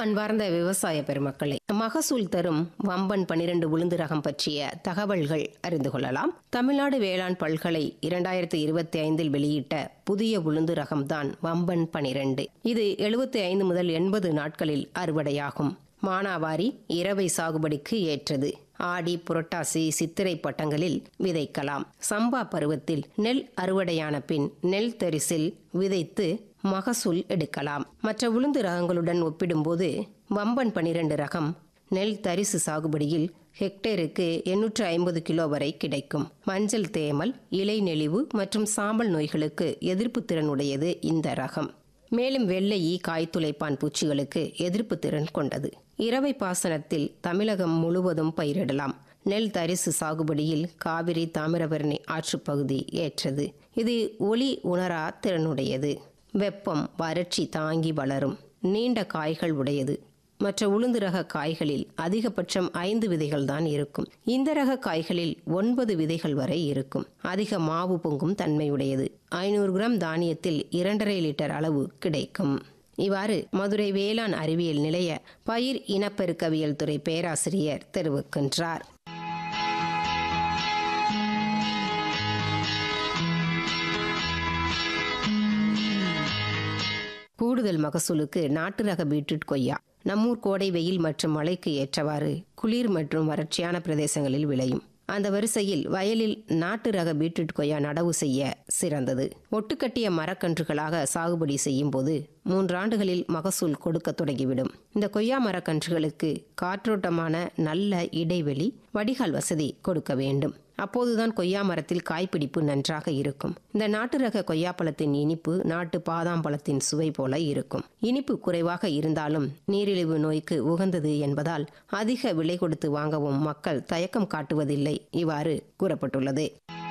அன்பார்ந்த விவசாய பெருமக்களே மகசூல் தரும் வம்பன் பனிரெண்டு உளுந்து ரகம் பற்றிய தகவல்கள் அறிந்து கொள்ளலாம் தமிழ்நாடு வேளாண் பல்கலை இரண்டாயிரத்தி இருபத்தி ஐந்தில் வெளியிட்ட புதிய உளுந்து ரகம்தான் வம்பன் பனிரெண்டு இது எழுபத்தி ஐந்து முதல் எண்பது நாட்களில் அறுவடையாகும் மானாவாரி இரவை சாகுபடிக்கு ஏற்றது ஆடி புரட்டாசி சித்திரை பட்டங்களில் விதைக்கலாம் சம்பா பருவத்தில் நெல் அறுவடையான பின் நெல் தரிசில் விதைத்து மகசூல் எடுக்கலாம் மற்ற உளுந்து ரகங்களுடன் ஒப்பிடும்போது வம்பன் பனிரெண்டு ரகம் நெல் தரிசு சாகுபடியில் ஹெக்டேருக்கு எண்ணூற்று ஐம்பது கிலோ வரை கிடைக்கும் மஞ்சள் தேமல் இலை நெளிவு மற்றும் சாம்பல் நோய்களுக்கு எதிர்ப்பு திறன் உடையது இந்த ரகம் மேலும் வெள்ளை ஈ காய்த்துளைப்பான் பூச்சிகளுக்கு எதிர்ப்பு திறன் கொண்டது இரவை பாசனத்தில் தமிழகம் முழுவதும் பயிரிடலாம் நெல் தரிசு சாகுபடியில் காவிரி தாமிரபரணி ஆற்றுப்பகுதி ஏற்றது இது ஒளி உணரா திறனுடையது வெப்பம் வறட்சி தாங்கி வளரும் நீண்ட காய்கள் உடையது மற்ற உளுந்து ரக காய்களில் அதிகபட்சம் ஐந்து விதைகள் தான் இருக்கும் இந்த ரக காய்களில் ஒன்பது விதைகள் வரை இருக்கும் அதிக மாவு பொங்கும் தன்மையுடையது ஐநூறு கிராம் தானியத்தில் இரண்டரை லிட்டர் அளவு கிடைக்கும் இவ்வாறு மதுரை வேளாண் அறிவியல் நிலைய பயிர் இனப்பெருக்கவியல் துறை பேராசிரியர் தெரிவிக்கின்றார் கூடுதல் மகசூலுக்கு நாட்டு ரக பீட்ரூட் கொய்யா நம்மூர் கோடை வெயில் மற்றும் மழைக்கு ஏற்றவாறு குளிர் மற்றும் வறட்சியான பிரதேசங்களில் விளையும் அந்த வரிசையில் வயலில் நாட்டு ரக பீட்ரூட் கொய்யா நடவு செய்ய சிறந்தது ஒட்டுக்கட்டிய மரக்கன்றுகளாக சாகுபடி செய்யும் போது மூன்றாண்டுகளில் மகசூல் கொடுக்க தொடங்கிவிடும் இந்த கொய்யா மரக்கன்றுகளுக்கு காற்றோட்டமான நல்ல இடைவெளி வடிகால் வசதி கொடுக்க வேண்டும் அப்போதுதான் கொய்யா மரத்தில் காய்பிடிப்பு நன்றாக இருக்கும் இந்த நாட்டு ரக கொய்யாப்பழத்தின் இனிப்பு நாட்டு பாதாம் பழத்தின் சுவை போல இருக்கும் இனிப்பு குறைவாக இருந்தாலும் நீரிழிவு நோய்க்கு உகந்தது என்பதால் அதிக விலை கொடுத்து வாங்கவும் மக்கள் தயக்கம் காட்டுவதில்லை இவ்வாறு கூறப்பட்டுள்ளது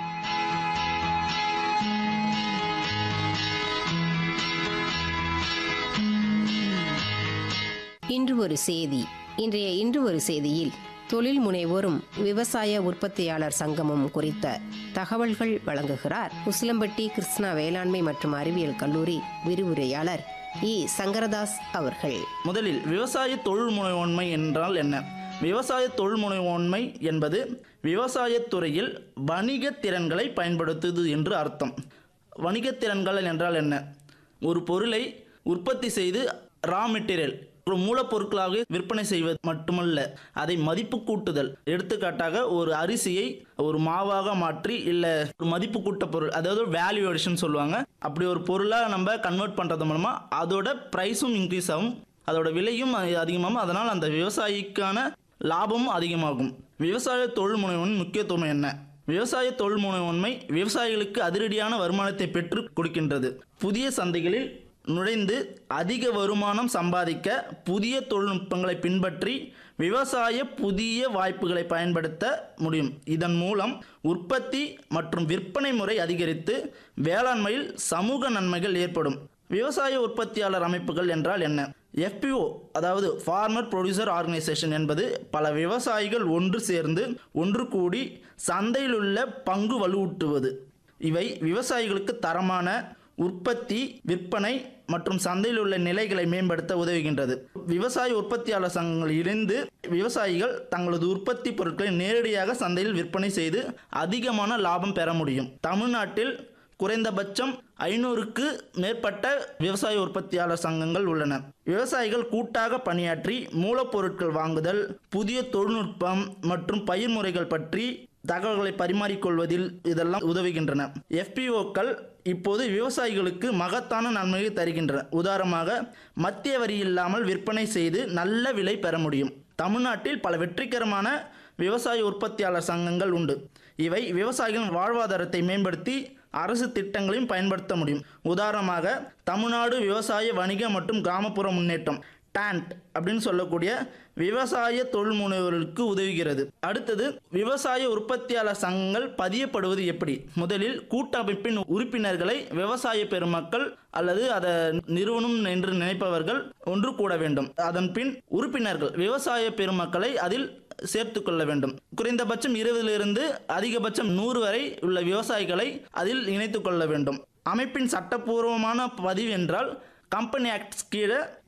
இன்று ஒரு செய்தி இன்றைய இன்று ஒரு செய்தியில் தொழில் முனைவோரும் விவசாய உற்பத்தியாளர் சங்கமும் குறித்த தகவல்கள் வழங்குகிறார் உசிலம்பட்டி கிருஷ்ணா வேளாண்மை மற்றும் அறிவியல் கல்லூரி விரிவுரையாளர் இ சங்கரதாஸ் அவர்கள் முதலில் விவசாய தொழில் முனைவோன்மை என்றால் என்ன விவசாய தொழில் முனைவோன்மை என்பது விவசாயத் துறையில் வணிக திறன்களை பயன்படுத்துவது என்று அர்த்தம் வணிகத் திறன்கள் என்றால் என்ன ஒரு பொருளை உற்பத்தி செய்து ரா மெட்டீரியல் ஒரு மூலப்பொருட்களாக விற்பனை செய்வது மட்டுமல்ல அதை மதிப்பு கூட்டுதல் எடுத்துக்காட்டாக ஒரு அரிசியை ஒரு மாவாக மாற்றி இல்லை ஒரு மதிப்பு கூட்ட பொருள் அதாவது வேல்யூவேஷன் சொல்லுவாங்க அப்படி ஒரு பொருளாக நம்ம கன்வெர்ட் பண்ணுறது மூலமாக அதோட ப்ரைஸும் இன்க்ரீஸ் ஆகும் அதோட விலையும் அதிகமாகும் அதனால் அந்த விவசாயிக்கான லாபமும் அதிகமாகும் விவசாய தொழில் முனைவன் முக்கியத்துவம் என்ன விவசாய தொழில் முனைவன்மை விவசாயிகளுக்கு அதிரடியான வருமானத்தை பெற்று கொடுக்கின்றது புதிய சந்தைகளில் நுழைந்து அதிக வருமானம் சம்பாதிக்க புதிய தொழில்நுட்பங்களை பின்பற்றி விவசாய புதிய வாய்ப்புகளை பயன்படுத்த முடியும் இதன் மூலம் உற்பத்தி மற்றும் விற்பனை முறை அதிகரித்து வேளாண்மையில் சமூக நன்மைகள் ஏற்படும் விவசாய உற்பத்தியாளர் அமைப்புகள் என்றால் என்ன எஃபிஓ அதாவது ஃபார்மர் ப்ரொடியூசர் ஆர்கனைசேஷன் என்பது பல விவசாயிகள் ஒன்று சேர்ந்து ஒன்று கூடி சந்தையில் உள்ள பங்கு வலுவூட்டுவது இவை விவசாயிகளுக்கு தரமான உற்பத்தி விற்பனை மற்றும் சந்தையில் உள்ள நிலைகளை மேம்படுத்த உதவுகின்றது விவசாய உற்பத்தியாளர் சங்கங்கள் இணைந்து விவசாயிகள் தங்களது உற்பத்தி பொருட்களை நேரடியாக சந்தையில் விற்பனை செய்து அதிகமான லாபம் பெற முடியும் தமிழ்நாட்டில் குறைந்தபட்சம் ஐநூறுக்கு மேற்பட்ட விவசாய உற்பத்தியாளர் சங்கங்கள் உள்ளன விவசாயிகள் கூட்டாக பணியாற்றி மூலப்பொருட்கள் வாங்குதல் புதிய தொழில்நுட்பம் மற்றும் பயிர் முறைகள் பற்றி தகவல்களை பரிமாறிக்கொள்வதில் இதெல்லாம் உதவுகின்றன எஃபிஓக்கள் இப்போது விவசாயிகளுக்கு மகத்தான நன்மையை தருகின்றன உதாரணமாக மத்திய வரி இல்லாமல் விற்பனை செய்து நல்ல விலை பெற முடியும் தமிழ்நாட்டில் பல வெற்றிகரமான விவசாய உற்பத்தியாளர் சங்கங்கள் உண்டு இவை விவசாயிகளின் வாழ்வாதாரத்தை மேம்படுத்தி அரசு திட்டங்களையும் பயன்படுத்த முடியும் உதாரணமாக தமிழ்நாடு விவசாய வணிக மற்றும் கிராமப்புற முன்னேற்றம் டான்ட் அப்படின்னு சொல்லக்கூடிய விவசாய தொழில் முனைவோர்களுக்கு உதவுகிறது அடுத்தது விவசாய உற்பத்தியாளர் சங்கங்கள் பதியப்படுவது எப்படி முதலில் கூட்டமைப்பின் உறுப்பினர்களை விவசாய பெருமக்கள் அல்லது அதை நிறுவனம் என்று நினைப்பவர்கள் ஒன்று கூட வேண்டும் அதன் பின் உறுப்பினர்கள் விவசாய பெருமக்களை அதில் சேர்த்து கொள்ள வேண்டும் குறைந்தபட்சம் இருபதிலிருந்து அதிகபட்சம் நூறு வரை உள்ள விவசாயிகளை அதில் இணைத்துக் கொள்ள வேண்டும் அமைப்பின் சட்டப்பூர்வமான பதிவு என்றால் கம்பெனி ஆக்ட் கீழே